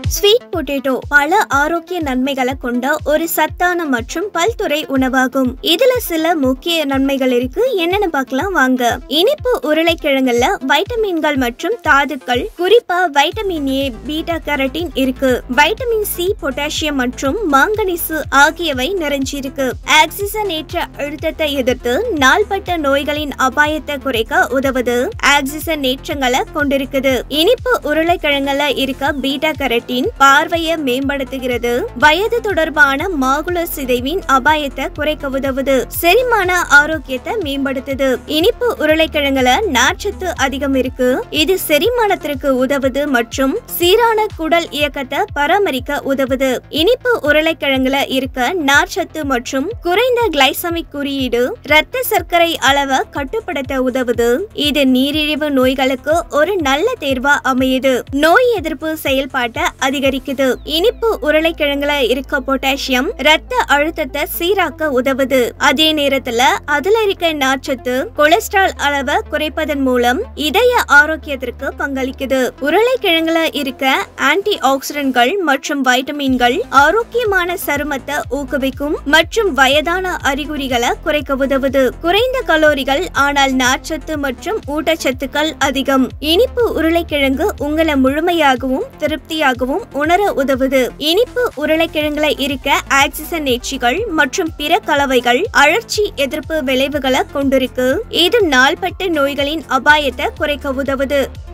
sweet potato பல ஆரோக்கிய நன்மைகளை கொண்ட ஒரு சத்தான மற்றும் பல்துறை உணவாகும் இதுல சில முக்கிய நன்மைகள் இருக்கு என்னன்னு பார்க்கலாம் வாங்க இனிப்பு உருளைக்கிழங்குல வைட்டமின்கள் மற்றும் தாதுக்கள் குறிப்பா வைட்டமின் ஏ பீட்டா கேரட்டின் இருக்கு வைட்டமின் சி பொட்டாசியம் மற்றும் மாங்கனீசு ஆகியவை நிறைஞ்சிருக்கு ஆக்சிஜன் ஏற்ற அழுத்தத்தை எதிர்த்து நாள்பட்ட நோய்களின் அபாயத்தை குறைக்க உதவுது ஆக்சிஜன் ஏற்றங்களை கொண்டிருக்குது இனிப்பு உருளைக்கிழங்குல இருக்க பீட்டா கரட்டின் பார்வையை மேம்படுத்துகிறது வயது தொடர்பான மாகுலர் சிதைவின் அபாயத்தை குறைக்க உதவுது செரிமான ஆரோக்கியத்தை மேம்படுத்துது இனிப்பு உருளைக்கிழங்குல நார்ச்சத்து அதிகம் இருக்கு இது செரிமானத்திற்கு உதவுது மற்றும் சீரான குடல் இயக்கத்தை பராமரிக்க உதவுது இனிப்பு உருளைக்கிழங்குல இருக்க நார்ச்சத்து மற்றும் குறைந்த கிளைசமிக் குறியீடு இரத்த சர்க்கரை அளவை கட்டுப்படுத்த உதவுது இது நீரிழிவு நோய்களுக்கு ஒரு நல்ல தேர்வா அமையுது நோய் எதிர்ப்பு செயல்பாட்டை அதிகரிக்குது இனிப்பு உருளைக்கிழங்குல இருக்க பொட்டாசியம் ரத்த அழுத்தத்தை சீராக்க உதவுது அதே நேரத்துல அதுல இருக்க நார்ச்சத்து கொலஸ்ட்ரால் அளவை குறைப்பதன் மூலம் இதய ஆரோக்கியத்திற்கு பங்களிக்குது உருளைக்கிழங்குல இருக்க ஆன்டி ஆக்சிடென்ட்கள் மற்றும் வைட்டமின்கள் ஆரோக்கியமான சருமத்தை ஊக்குவிக்கும் மற்றும் வயதான அறிகுறிகளை குறைக்க உதவுது குறைந்த கலோரிகள் ஆனால் நார்ச்சத்து மற்றும் ஊட்டச்சத்துக்கள் அதிகம் இனிப்பு உருளைக்கிழங்கு உங்களை முழுமையாகவும் திருப்தியாகவும் உணர உதவுது இனிப்பு உருளைக்கிழங்குல இருக்க ஆக்சிஜன் நேர்ச்சிகள் மற்றும் பிற கலவைகள் அழற்சி எதிர்ப்பு விளைவுகளை கொண்டிருக்கு இது நாள்பட்ட நோய்களின் அபாயத்தை குறைக்க உதவுது